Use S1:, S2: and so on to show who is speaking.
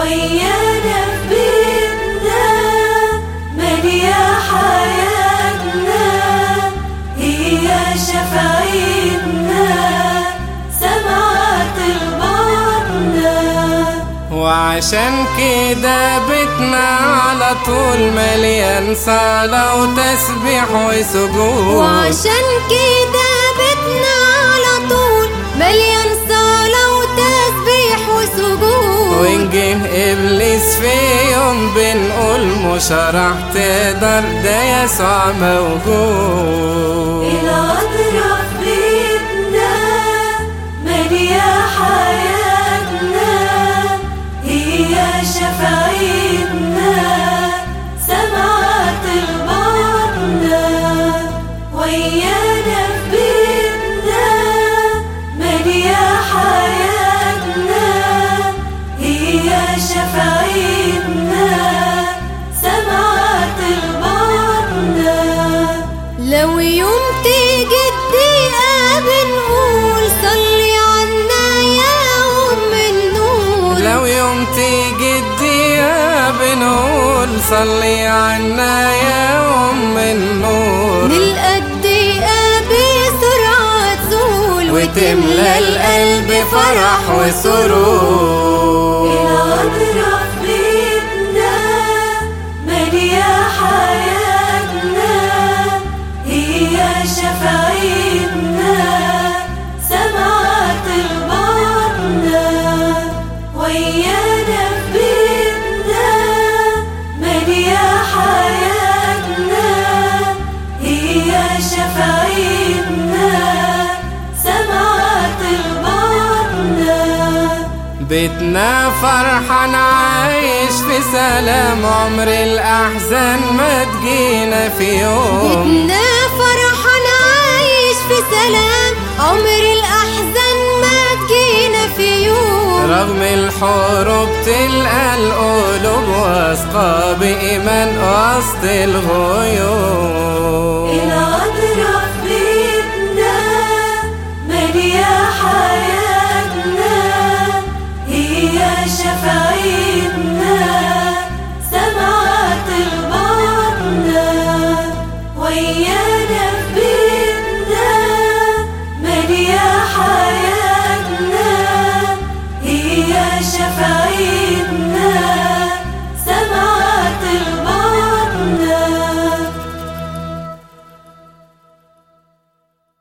S1: ويانا في بيتنا مالية حياتنا هي شفاعتنا سمعت البطنة
S2: وعشان كده بيتنا على طول مليان صلاة وتسبيح وسجود
S1: وعشان كده بيتنا على طول مليان صلاة وتسبيح وسجود
S2: وإن جه إبليس في يوم بنقول مش راح تقدر ده يسوع موجود
S1: العذراء في بيتنا مالية حياتنا هي شفاعتنا سمعت البطنة ويانا في بيتنا مالية حياتنا هي شفاعتنا سمعت البطنة لو يوم تيجي الدقيقة بنقول صلي عنا يا أم النور
S2: لو يوم تيجي الدقيقة بنقول صلي عنا يا أم النور
S1: نلقى الدقيقة بسرعة تزول
S2: وتملى القلب فرح وسرور
S1: العذراء في بيتنا مالية حياتنا هي شفاعتنا سمعت البطنة ويانا في بيتنا مالية حياتنا هي شفاعتنا سمعت البطنة
S2: بيتنا فرحان عايش في سلام عمر الأحزان ما تجينا في يوم
S1: بيتنا فرحان عايش في سلام عمر الأحزان ما تجينا في يوم
S2: رغم الحروب تلقى القلوب واثقة بإيمان وسط الغيوم
S1: العذراء